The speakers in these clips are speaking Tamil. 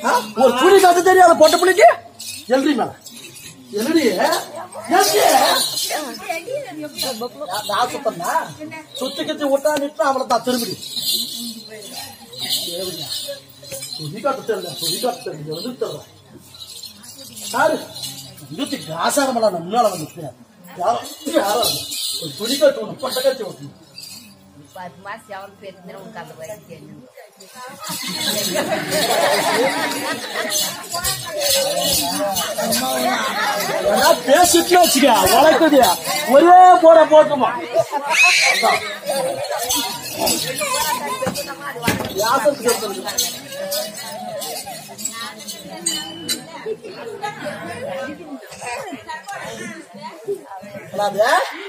ஆ? ஒரு துணி கத்து தெரியாத பொட்ட பிள்ளைக்கு எழுதி மேல எழுதி நான் சுத்தம்னா சுத்தி கத்தி விட்டா நிட்டு அவளை தான் திரும்பி துணி கத்து தெரியல துணி கத்து தெரியல எழுதி தர்றேன் சாரு இருபத்தி ஆசாரமெல்லாம் நம்ம முன்னால வந்து யாரோ யாரோ ஒரு துணி கட்டு ஒன்று பொட்ட கட்டி ஒன்று பத்து மாசம் எவ்வளவு பேர் உனக்கு அந்த வயசு தெரியும் ஏன்னா பேசிட்டு வச்சுக்க உழைக்குது ஒரே போட போட்டுமா யாசத்துக்கு எடுத்துருக்கு. என்னது?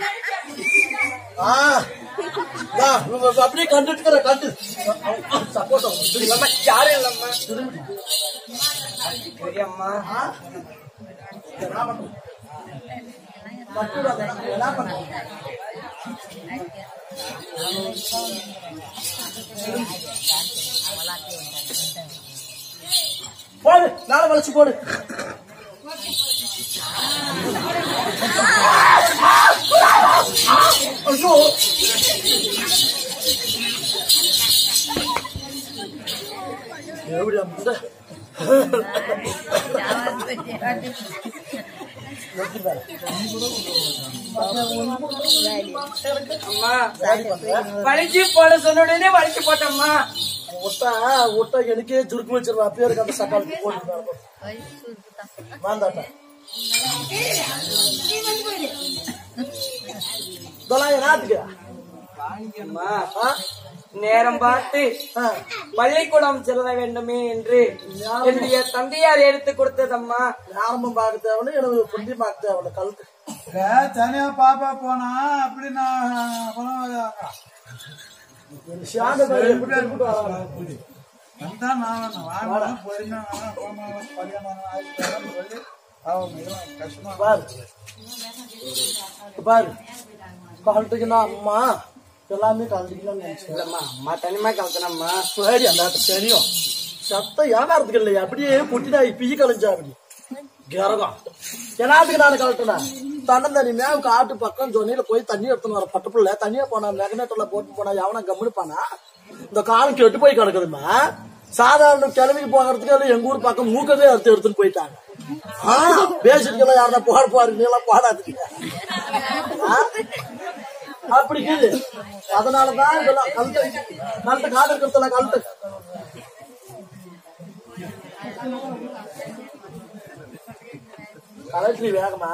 ஆ வா, இவங்க அப்படியே கண்டுட்டு கண்டு சப்போர்ட் யாரும் இல்லம்மா பெரியம்மா என்ன பண்ணுறது போடு நாளை வளைச்சு போடு ஐயோ எப்படி அந்த அம்மா வலிச்சு போட சொன்ன உடனே வலிச்சு போட்டம்மா விட்டா விட்டா எனக்கே சுருக்கு வச்சிருவா பேருக்கு அந்த சக்காலுக்கு போட்டு வாந்தாட்டா இதெல்லாம் என் நாட்டுக்கு அம்மா ஆ? நேரம் பார்த்து ஆ. பள்ளிக்கூடம் செல்ல வேண்டுமே என்று என்னுடைய தந்தையார் எடுத்து கொடுத்ததம்மா ஆரம்பம் பார்க்க தேவையில்ல எனக்கு புண்டி பார்க்க தேவையில்ல கழுத்து தனியா பாப்பா போனா அப்படி நான் அப்புறம் சாந்த பேர் எப்படி திருப்பிட்டு வராங்க? வந்தா நான் வேணும் வாங்க பொறுமையா வேணும் போமா கல்யாணம் ஆயிடுச்சு சொல்லி அவங்க இதெல்லாம் கஷ்டமா பாரு பாரு கழட்டுக்குன்னா அம்மா எல்லாமே கழட்டிக்கலாம்னு நினைச்சேன் இல்லம்மா அம்மா தனிமா கலத்தனம்மா சரி அந்த தெரியும் சத்தம் வியாபாரத்துக்கு இல்லையா அப்படியே குட்டினா பிய் கலைஞ்சா அப்படி கரகம் என்னாத்துக்கு நான் கழட்டினேன் தன்னந்தனி மேவு காட்டு பக்கம் சொன்னில போய் தண்ணி எடுத்துன்னு வர பட்டுப்புள்ள தண்ணியா போனா மெகனேட்டர்ல போட்டு போனா எவனா கம்முனுப்பானா இந்த காலம் கெட்டு போய் கிடக்குதுமா சாதாரண கிளம்பிக்கு போகிறதுக்கு எல்லாம் எங்க ஊர் பக்கம் மூக்கதே அறுத்து எடுத்துன்னு போயிட்டாங்க ஆ, பேசிட்டு யாரா போட போற நீ எல்லாம் பாடாதீங்க ஆ? அப்படி இருக்குது அதனாலதான் இதெல்லாம் கழுத்து கழுத்து காடு இருக்கிறதுல கழுத்து கலெக்டரி வேகமா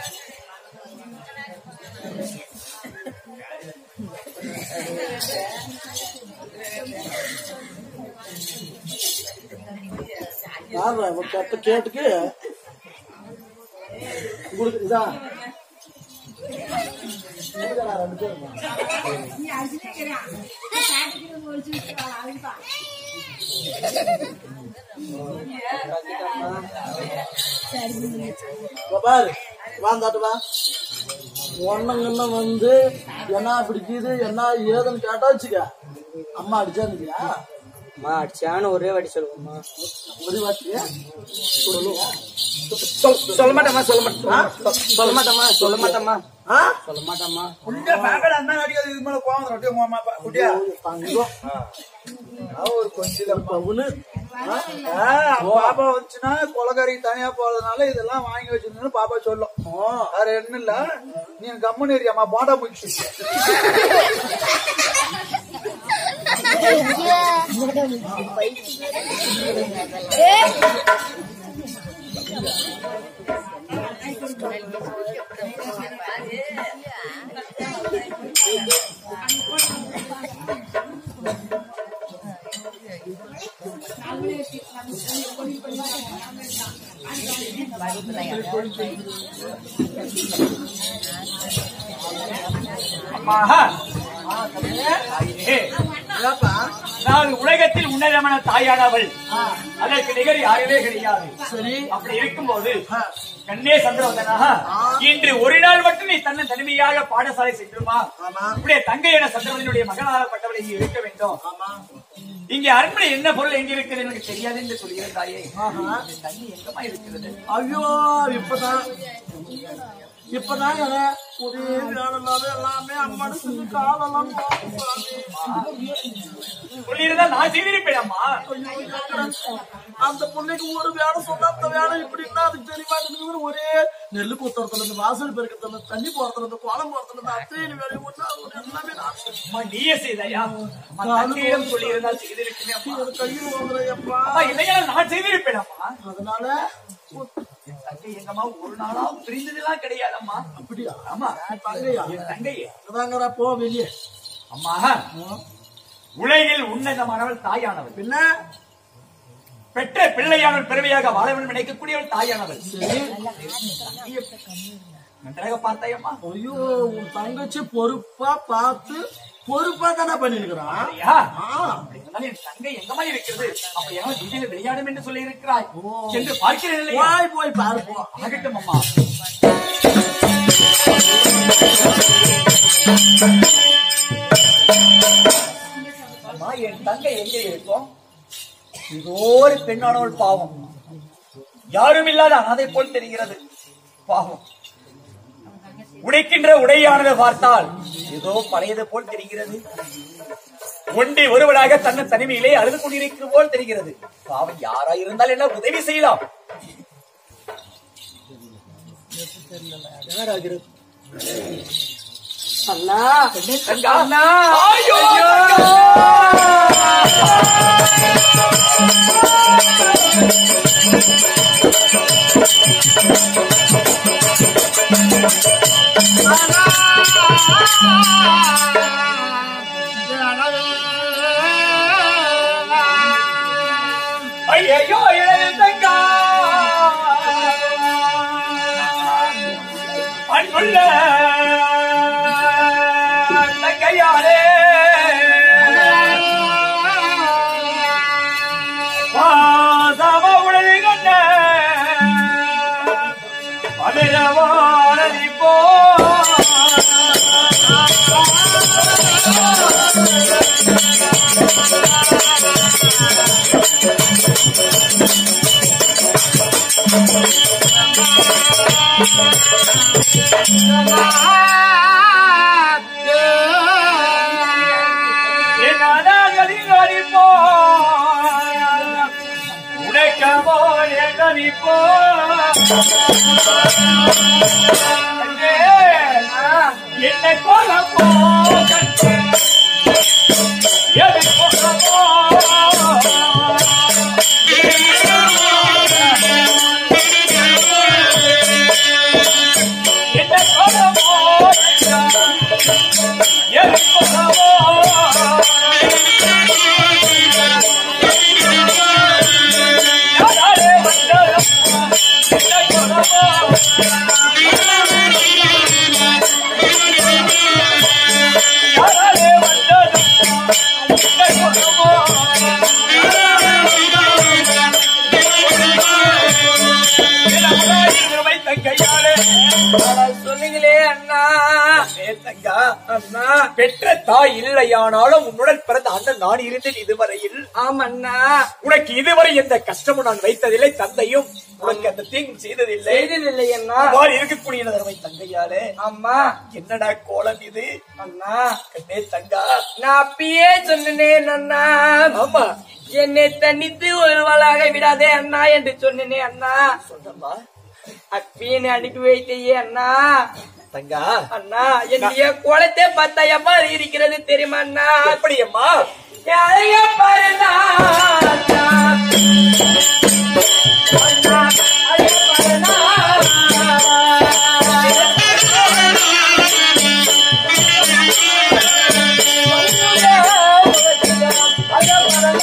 யாருடா இவன் கெட்ட கேட்டுக்கு உங்களுக்கு இதா இதுதானா ரெண்டு பேருமா? இங்க பாரு வாந்தாட்டு வா ஒன்னங்கன்னு வந்து என்ன பிடிக்குது என்ன ஏதுன்னு கேட்டா வச்சுக்க அம்மா அடிச்சாருக்கியா அம்மா அடிச்சான்னு ஒரே வாட்டி சொல்லுங்கம்மா ஒரு வாட்டி சொல்- சொல்ல மாட்டேம்மா சொல்ல மாட்டேம்மா சொல்ல மாட்டேம்மா சொல்ல மாட்டேம்மா ஆ? சொல்ல மாட்டேம்மா குட்டியா பாக்கடா அந்த மாதிரி அடிக்காது இது மேல கோவம் ரொட்டி உங்க அம்மா அப்பா குட்டியா தங்கம் அவன் ஒரு கொஞ்சம் பவுனு பாப்பா வந்துச்சுன்னா கொலகாரி தனியா போறதுனால இதெல்லாம் வாங்கி வச்சிருந்தேன்னு பாப்பா சொல்லும் வேற என்ன இல்ல நீ கம்முன்னு ஏரியாமா போண்டா முடிச்சு அம்மா தாயே, நான் உலகத்தில் உன்னதமான தாயானவள் அதற்கு நிகர் யாருமே கிடையாது சரி அப்படி இருக்கும்போது கண்ணே சந்திரவதனாக இன்று ஒரு நாள் மட்டும் நீ தன்னை தனிமையாக பாடசாலை சென்றுமா ஆமா உடைய தங்கை என சந்திரவதனுடைய மகனாகப்பட்டவளை இங்கு இருக்க வேண்டும் ஆமா இங்கே அரண்மனை என்ன பொருள் எங்க இருக்குது எனக்கு தெரியாது என்று சொல்கிறேன் தாயே ஆஹா. இந்த தண்ணி எங்கம்மா இருக்கிறது ஐயோ இப்பதான் இப்பதான் எனக்கு ஒரே வேலை இல்லாத எல்லாமே அம்மனுக்கு காலெல்லாம் போகுது. சொல்லியிருந்தா நான் செய்திருப்பேன் அம்மா ஐயோ, எங்கடா? அந்த பிள்ளைக்கு ஒரு வேலை சொன்னா அந்த வேலை இப்படின்னா அதுக்கு தெரிய மாட்டேங்குது ஒரே நெல்லு குத்துறதுல இருந்து வாசல் பெருக்கிறதுல இருந்து தண்ணி போறதுல இருந்து குளம் போறதுல இருந்து அத்தையின் வேலை ஒண்ணு அது ஒரு எல்லாமே நான் செய்வேன். அம்மா நீயே செய்தாயா அம்மா தந்தையிடம் சொல்லியிருந்தால் செய்திருக்கேன் அம்மா எனக்கு கையில் வாங்குறையப்பா அம்மா இல்லையா நான் செய்திருப்பேன் அம்மா அதனால என் தங்கை எங்கம்மா ஒரு நாளா பிரிந்ததெல்லாம் கிடையாதம்மா அப்படியா ஆமா தங்கையா என் தங்கையே அதாங்கடா போ வெளியே அம்மா உலகில் உன்னதமானவள் தாயானவள் பின்ன பெற்ற பிள்ளையானவள் பிறவியாக வாழ வேண்டும் நினைக்கக்கூடியவள் தாயானவள் சரி நன்றாக பார்த்தாயம்மா ஐயோ உன் தங்கச்சி பொறுப்பா பார்த்து பொறுப்பா தானே பண்ணிருக்கிறான் ஐயா அப்படி இருந்தாலும் என் தங்கை எங்கம்மா இருக்கிறது அப்படியான வீட்டில் விளையாடும் என்று சொல்லி இருக்கிறாய் என்று பார்க்கிறேன் இல்லையா போய் போய் பார்ப்போம் ஆகட்டும் அம்மா அம்மா என் தங்கை எங்கே இருக்கும் இதோ ஒரு பெண்ணானவள் பாவம் யாரும் இல்லாத அனாதை போல் தெரிகிறது பாவம் உடைக்கின்ற உடையானதை பார்த்தால் ஏதோ பழையது போல் தெரிகிறது ஒண்டி ஒருவராக தன்னை தனிமையிலே அழுது கொண்டிருக்கிறது போல் தெரிகிறது பாவம் யாரா இருந்தால் என்ன உதவி செய்யலாம் யாராகிறது அண்ணா தங்கா அண்ணா ஐயோ ஐயோ இளைய தங்கா அன்புள்ள தங்கையாரே பாசம உடலை கொண்ட அதிரவானதி போ என் அனாகதிகாரி போ உடைக்கமோ எங்கனி போ என்னை போல போ எதை போல போ என்னை போல போ எதை போல போ யாரே வந்தாலும் என்னை கொல்லவோ யாரே வந்தாலும் என்னை கொல்லவோ வைத்த கையாலே சொன்னீங்களே அண்ணா ஏ தங்கா அண்ணா பெற்ற தாய் இல்லையானாலும் உன்னுடன் பிறந்த அண்ணன் நான் இருந்தேன் இதுவரையில் ஆமண்ணா உனக்கு இதுவரை எந்த கஷ்டமும் நான் வைத்ததில்லை தந்தையும் உனக்கு அந்த தீங்கும் செய்ததில்லை செய்ததில்லை அண்ணா அவ்வாறு இருக்கக்கூடிய தருமை தங்கையாலே அம்மா என்னடா கோலம் இது அண்ணா கண்ணே தங்கா நான் அப்பயே சொன்னேன் அண்ணா ஆமா என்னை தனித்து ஒருவளாக விடாதே அண்ணா என்று சொன்னேனே அண்ணா சொன்னம்மா அப்பயே நீ அனுப்பி வைத்தையே அண்ணா தங்கா அண்ணா என்னுடைய குளத்தை பார்த்தா எவ்வாறு இருக்கிறது தெரியுமா அண்ணா எப்படி அம்மா என் அழக பாருண்ணா அண்ணா. அண்ணா, அழக பாருண்ணா. அழக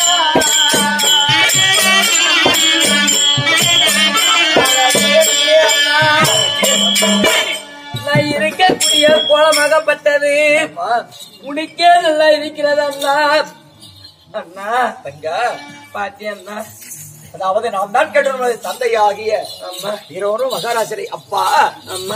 நான் இருக்கக்கூடிய கோலமாகப்பட்டது உனக்கே நல்லா இருக்கிறது அண்ணா அண்ணா தங்கா பாத்தி அண்ணா அதாவது நாம் தான் கேட்டு தந்தையாகிய அம்மா ஹீரோனும் மகாராஜரை அப்பா அம்மா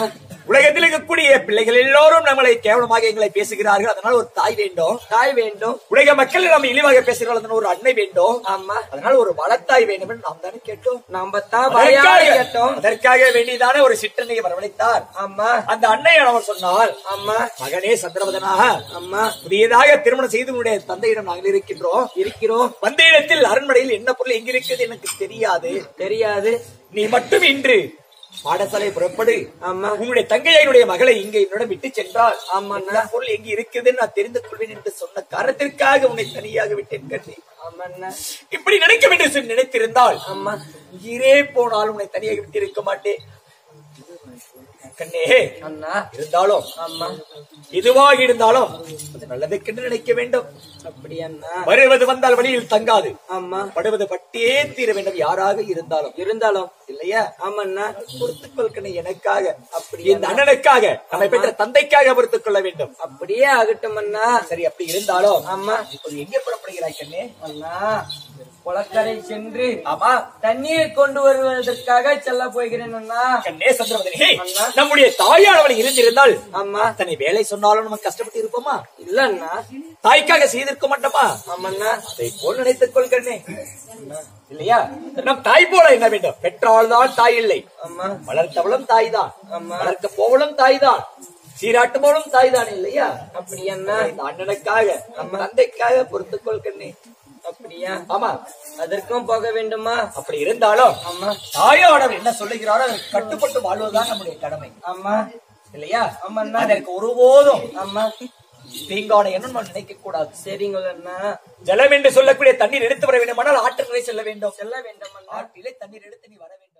உலகத்தில் இருக்கக்கூடிய பிள்ளைகள் எல்லோரும் நம்மளை கேவலமாக எங்களை பேசுகிறார்கள் அதனால் ஒரு தாய் வேண்டும் தாய் வேண்டும் உலக மக்கள் நம்ம இழிவாக பேசுகிறார்கள் அதனால் ஒரு அன்னை வேண்டும் ஆமா அதனால் ஒரு வளத்தாய் வேண்டும் என்று நாம் தானே கேட்டோம் நாம தான் வாயால அதற்காக கேட்டோம் அதற்காக வேண்டிதானே ஒரு சிற்றன்னையை வரவழைத்தார் ஆமா அந்த அன்னையானவர் சொன்னால் ஆமா மகனே சந்திரவதனாக ஆமா புதியதாக திருமணம் செய்து உன்னுடைய தந்தையிடம் நாங்கள் இருக்கின்றோம் இருக்கிறோம் வந்த இடத்தில் அரண்மனையில் என்ன பொருள் எங்க இருக்குது எனக்கு தெரியாது தெரியாது நீ மட்டும் இன்று பாடசாலை புறப்படு ஆமா உங்களுடைய தங்கையனுடைய மகளை இங்கே என்னிடம் விட்டு சென்றால் ஆமா என்ன பொருள் எங்க இருக்குதுன்னு நான் தெரிந்து கொள்வேன் என்று சொன்ன காரணத்திற்காக உன்னை தனியாக விட்டேன் கண்ணே ஆமா இப்படி நினைக்க வேண்டும் என்று நினைத்திருந்தால் ஆமா உயிரே போனாலும் உன்னை தனியாக விட்டு இருக்க மாட்டேன் கண்ணே அண்ணா இருந்தாலும் ஆமா எதுவாக இருந்தாலும் அது நல்லதுக்கென்று நினைக்க வேண்டும் அப்படி அண்ணா வருவது வந்தால் வழியில் தங்காது ஆமா படுவது பட்டே தீர வேண்டும் யாராக இருந்தாலும் இருந்தாலும் இல்லையா ஆமாண்ணா பொறுத்துக் கொள்கணே எனக்காக அப்படி இந்த அண்ணனுக்காக நம்மை பெற்ற தந்தைக்காக பொறுத்துக் கொள்ள வேண்டும் அப்படியே ஆகட்டும் அண்ணா சரி அப்படி இருந்தாலும் ஆமா இப்போது எங்கே புறப்படுகிறாய் கண்ணே அண்ணா குளக்கரை சென்று ஆமா தண்ணீர் கொண்டு வருவதற்காக செல்ல போகிறேன் அண்ணா கண்ணே சந்திரவதனே அண்ணா. நம்முடைய தாயானவள் இருந்திருந்தால் ஆமா அத்தனை வேலை சொன்னாலும் நம்ம கஷ்டப்பட்டு இருப்போமா இல்ல அண்ணா தாய்க்காக செய்திருக்க மாட்டோமா ஆமாண்ணா அதை போல் நினைத்துக் கொள்கிறனே இல்லையா நம் தாய் போல என்ன வேண்டும் பெற்றால் தான் தாய் இல்லை ஆமா வளர்த்தவளும் தாய் தான் ஆமா. வளர்க்க போவளும் தாய் தான் சீராட்டுபவளும் தாய் தான் இல்லையா அப்படி அண்ணா இந்த அண்ணனுக்காக நம் தந்தைக்காக பொறுத்துக் கொள்கிறனே அப்படியா ஆமா அதற்கும் போக வேண்டுமா அப்படி இருந்தாலும் ஆமா தாயோடவர் என்ன சொல்லுகிறாரோ அதற்கு கட்டுப்பட்டு வாழ்வதுதான் நம்முடைய கடமை ஆமா இல்லையா ஆமாண்ணா. அதற்கு ஒருபோதும் ஆமா தீங்கான எண்ணம் நாம் நினைக்க கூடாது சரிங்க அண்ணா ஜலம் என்று சொல்லக்கூடிய தண்ணீர் எடுத்து வர வேண்டுமானால் ஆற்றங்கரை செல்ல வேண்டும் செல்ல வேண்டும் அண்ணா ஆற்றிலே தண்ணீர் எடுத்து நீ வர வேண்டும்